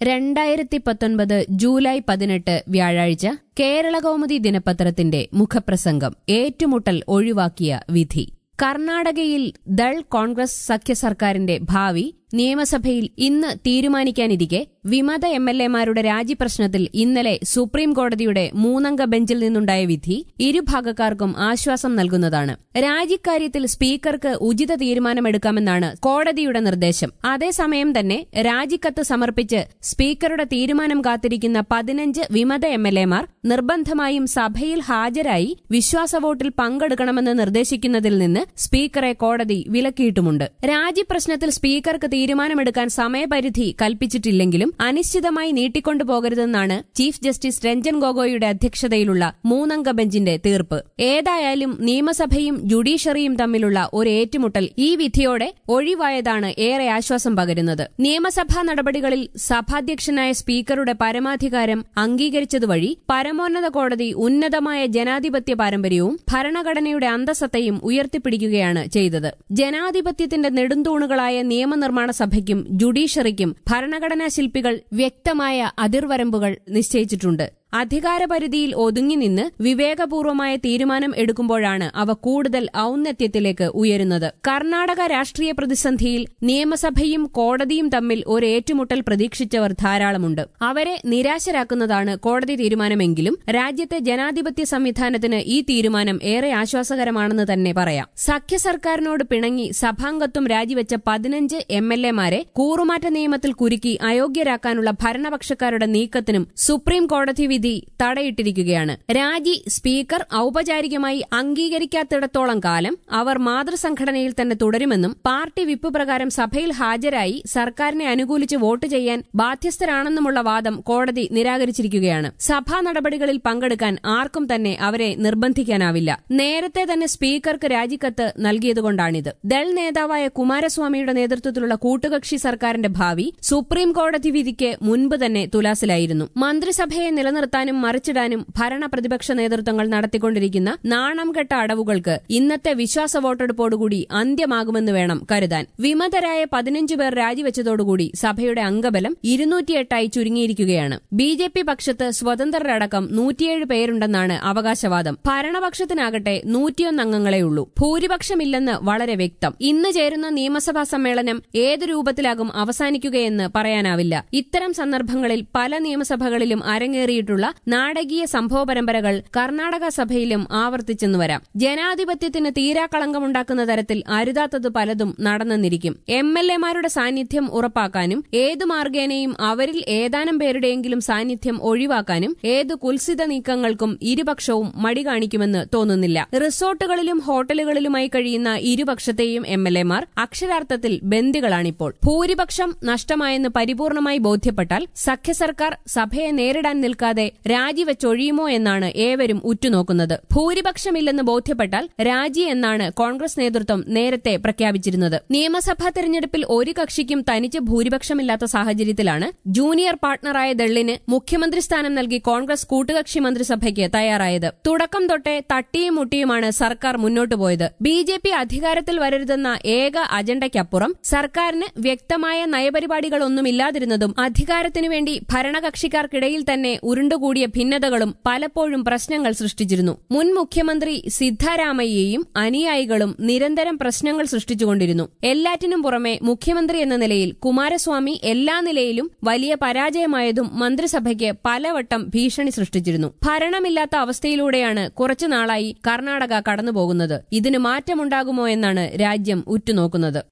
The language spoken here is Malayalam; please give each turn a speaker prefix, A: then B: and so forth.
A: രണ്ടായിരത്തി പത്തൊൻപത് ജൂലൈ പതിനെട്ട് വ്യാഴാഴ്ച കേരളകൗമുദി ദിനപത്രത്തിന്റെ മുഖപ്രസംഗം ഏറ്റുമുട്ടൽ ഒഴിവാക്കിയ വിധി കർണാടകയിൽ ദൾ കോൺഗ്രസ് സഖ്യ സർക്കാരിന്റെ ഭാവി നിയമസഭയിൽ ഇന്ന് തീരുമാനിക്കാനിരിക്കെ വിമത എം എൽ എമാരുടെ രാജിപ്രശ്നത്തിൽ ഇന്നലെ സുപ്രീം കോടതിയുടെ മൂന്നംഗ ബെഞ്ചിൽ നിന്നുണ്ടായ വിധി ഇരുഭാഗക്കാർക്കും ആശ്വാസം നൽകുന്നതാണ് രാജിക്കാര്യത്തിൽ സ്പീക്കർക്ക് ഉചിത തീരുമാനമെടുക്കാമെന്നാണ് കോടതിയുടെ നിർദ്ദേശം അതേസമയം തന്നെ രാജിക്കത്ത് സമർപ്പിച്ച് സ്പീക്കറുടെ തീരുമാനം കാത്തിരിക്കുന്ന പതിനഞ്ച് വിമത എം എൽ എമാർ നിർബന്ധമായും സഭയിൽ ഹാജരായി വിശ്വാസവോട്ടിൽ പങ്കെടുക്കണമെന്ന് നിർദ്ദേശിക്കുന്നതിൽ നിന്ന് സ്പീക്കറെ കോടതി വിലക്കിയിട്ടുമുണ്ട് രാജിപ്രശ്നത്തിൽ സ്പീക്കർക്ക് തീരുമാനമെടുക്കാൻ സമയപരിധി കൽപ്പിച്ചിട്ടില്ലെങ്കിലും അനിശ്ചിതമായി നീട്ടിക്കൊണ്ടുപോകരുതെന്നാണ് ചീഫ് ജസ്റ്റിസ് രഞ്ജൻ ഗൊഗോയുടെ അധ്യക്ഷതയിലുള്ള മൂന്നംഗ ബെഞ്ചിന്റെ തീർപ്പ് ഏതായാലും നിയമസഭയും ജുഡീഷ്യറിയും തമ്മിലുള്ള ഒരു ഏറ്റുമുട്ടൽ ഈ വിധിയോടെ ഒഴിവായതാണ് ഏറെ ആശ്വാസം പകരുന്നത് നിയമസഭാ നടപടികളിൽ സഭാധ്യക്ഷനായ സ്പീക്കറുടെ പരമാധികാരം അംഗീകരിച്ചതുവഴി പരമോന്നത കോടതി ഉന്നതമായ ജനാധിപത്യ പാരമ്പര്യവും ഭരണഘടനയുടെ അന്തസത്തയും ഉയർത്തിപ്പിടിക്കുകയാണ് ചെയ്തത് ജനാധിപത്യത്തിന്റെ നെടുന്തൂണുകളായ നിയമനിർമ്മാണ സഭയ്ക്കും ജുഡീഷ്യറിക്കും ഭരണഘടനാ ശില്പികൾ വ്യക്തമായ അതിർവരമ്പുകൾ നിശ്ചയിച്ചിട്ടുണ്ട് അധികാരപരിധിയിൽ ഒതുങ്ങി നിന്ന് വിവേകപൂർവമായ തീരുമാനം എടുക്കുമ്പോഴാണ് അവ കൂടുതൽ ഔന്നത്യത്തിലേക്ക് ഉയരുന്നത് കർണാടക രാഷ്ട്രീയ പ്രതിസന്ധിയിൽ നിയമസഭയും കോടതിയും തമ്മിൽ ഒരു ഏറ്റുമുട്ടൽ പ്രതീക്ഷിച്ചവർ ധാരാളമുണ്ട് അവരെ നിരാശരാക്കുന്നതാണ് കോടതി തീരുമാനമെങ്കിലും രാജ്യത്തെ ജനാധിപത്യ സംവിധാനത്തിന് ഈ തീരുമാനം ഏറെ ആശ്വാസകരമാണെന്ന് തന്നെ പറയാം സഖ്യ സർക്കാരിനോട് പിണങ്ങി സഭാംഗത്വം രാജിവെച്ച പതിനഞ്ച് എം എൽ എമാരെ കൂറുമാറ്റ നിയമത്തിൽ കുരുക്കി അയോഗ്യരാക്കാനുള്ള ഭരണപക്ഷക്കാരുടെ നീക്കത്തിനും സുപ്രീം കോടതി വിധി തടയിട്ടിരിക്കുകയാണ് രാജി സ്പീക്കർ ഔപചാരികമായി അംഗീകരിക്കാത്തിടത്തോളം കാലം അവർ മാതൃസംഘടനയിൽ തന്നെ തുടരുമെന്നും പാർട്ടി വിപ്പ് പ്രകാരം സഭയിൽ ഹാജരായി സർക്കാരിനെ അനുകൂലിച്ച് വോട്ട് ചെയ്യാൻ ബാധ്യസ്ഥരാണെന്നുമുള്ള വാദം കോടതി നിരാകരിച്ചിരിക്കുകയാണ് സഭാ നടപടികളിൽ പങ്കെടുക്കാൻ ആർക്കും തന്നെ അവരെ നിർബന്ധിക്കാനാവില്ല നേരത്തെ തന്നെ സ്പീക്കർക്ക് രാജിക്കത്ത് നൽകിയതുകൊണ്ടാണിത് ദൾ നേതാവായ കുമാരസ്വാമിയുടെ നേതൃത്വത്തിലുള്ള കൂട്ടുകക്ഷി സർക്കാരിന്റെ ഭാവി സുപ്രീം കോടതി വിധിക്ക് മുൻപ് തന്നെ തുലാസിലായിരുന്നു മന്ത്രിസഭയെ നിലനിർത്താനും മറിച്ചിടാനും ഭരണ പ്രതിപക്ഷ നേതൃത്വങ്ങൾ നടത്തിക്കൊണ്ടിരിക്കുന്ന നാണം കെട്ട അടവുകൾക്ക് ഇന്നത്തെ വിശ്വാസ വോട്ടെടുപ്പോടുകൂടി അന്ത്യമാകുമെന്ന് വേണം കരുതാൻ വിമതരായ പതിനഞ്ചു പേർ രാജിവെച്ചതോടുകൂടി സഭയുടെ അംഗബലം ഇരുന്നൂറ്റിയെട്ടായി ചുരുങ്ങിയിരിക്കുകയാണ് ബി ജെ പി പക്ഷത്ത് സ്വതന്ത്രരടക്കം നൂറ്റിയേഴ് പേരുണ്ടെന്നാണ് അവകാശവാദം ഭരണപക്ഷത്തിനാകട്ടെ നൂറ്റിയൊന്ന് അംഗങ്ങളെയുള്ളൂ ഭൂരിപക്ഷമില്ലെന്ന് വളരെ വ്യക്തം ഇന്ന് ചേരുന്ന നിയമസഭാ സമ്മേളനം ഏതു രൂപത്തിലാകും അവസാനിക്കുകയെന്ന് പറയാനാവില്ല ഇത്തരം സന്ദർഭങ്ങളിൽ പല നിയമസഭകളിലും അരങ്ങേറിയിട്ടുള്ള നാടകീയ സംഭവ പരമ്പരകൾ കർണാടക സഭയിലും ആവർത്തിച്ചെന്നു വരാം ജനാധിപത്യത്തിന് തീരാക്കളങ്കമുണ്ടാക്കുന്ന തരത്തിൽ അരുതാത്തത് പലതും നടന്നെന്നിരിക്കും എം എൽ എമാരുടെ സാന്നിധ്യം ഉറപ്പാക്കാനും ഏതു മാർഗേനയും അവരിൽ ഏതാനും പേരുടെയെങ്കിലും സാന്നിധ്യം ഒഴിവാക്കാനും ഏതു കുൽസിത നീക്കങ്ങൾക്കും ഇരുപക്ഷവും മടി കാണിക്കുമെന്ന് തോന്നുന്നില്ല റിസോർട്ടുകളിലും ഹോട്ടലുകളിലുമായി കഴിയുന്ന ഇരുപക്ഷത്തെയും എം എൽ എമാർ അക്ഷരാർത്ഥത്തിൽ ബന്ദികളാണിപ്പോൾ ഭൂരിപക്ഷം നഷ്ടമായെന്ന് പരിപൂർണമായി ബോധ്യപ്പെട്ടാൽ സഖ്യ സർക്കാർ സഭയെ നേരിടാൻ നിൽക്കാതെ രാജിവെച്ചൊഴിയുമോ എന്നാണ് ഏവരും ഉറ്റുനോക്കുന്നത് ഭൂരിപക്ഷമില്ലെന്ന് ബോധ്യപ്പെട്ടാൽ രാജി എന്നാണ് കോൺഗ്രസ് നേതൃത്വം നേരത്തെ പ്രഖ്യാപിച്ചിരുന്നത് നിയമസഭാ തെരഞ്ഞെടുപ്പിൽ ഒരു കക്ഷിക്കും തനിച്ച് ഭൂരിപക്ഷമില്ലാത്ത സാഹചര്യത്തിലാണ് ജൂനിയർ പാർട്ണറായ ദള്ളിന് മുഖ്യമന്ത്രി സ്ഥാനം നൽകി കോൺഗ്രസ് കൂട്ടുകക്ഷി മന്ത്രിസഭയ്ക്ക് തയ്യാറായത് തുടക്കം തൊട്ടേ തട്ടിയും മുട്ടിയുമാണ് സർക്കാർ മുന്നോട്ടു പോയത് ബി ജെ പി അധികാരത്തിൽ വരരുതെന്ന ഏക അജണ്ടയ്ക്കപ്പുറം സർക്കാരിന് വ്യക്തമായ നയപരിപാടികളൊന്നുമില്ലാതിരുന്നതും അധികാരത്തിനു വേണ്ടി ഭരണകക്ഷിക്കാർക്കിടയിൽ തന്നെ ഉരുണ്ടുകൂടിയ ഭിന്നതകളും പലപ്പോഴും പ്രശ്നങ്ങൾ സൃഷ്ടിച്ചിരുന്നു മുൻ മുഖ്യമന്ത്രി സിദ്ധാരാമയ്യയും അനുയായികളും നിരന്തരം പ്രശ്നങ്ങൾ സൃഷ്ടിച്ചുകൊണ്ടിരുന്നു എല്ലാറ്റിനും പുറമെ മുഖ്യമന്ത്രി എന്ന നിലയിൽ കുമാരസ്വാമി എല്ലാ നിലയിലും വലിയ പരാജയമായതും മന്ത്രിസഭയ്ക്ക് പലവട്ടം ഭീഷണി സൃഷ്ടിച്ചിരുന്നു ഭരണമില്ലാത്ത അവസ്ഥയിലൂടെയാണ് കുറച്ചുനാളായി കർണാടക കടന്നുപോകുന്നത് ഇതിന് മാറ്റമുണ്ടാകുമോ എന്നാണ് രാജ്യം ഉറ്റുനോക്കുന്നത്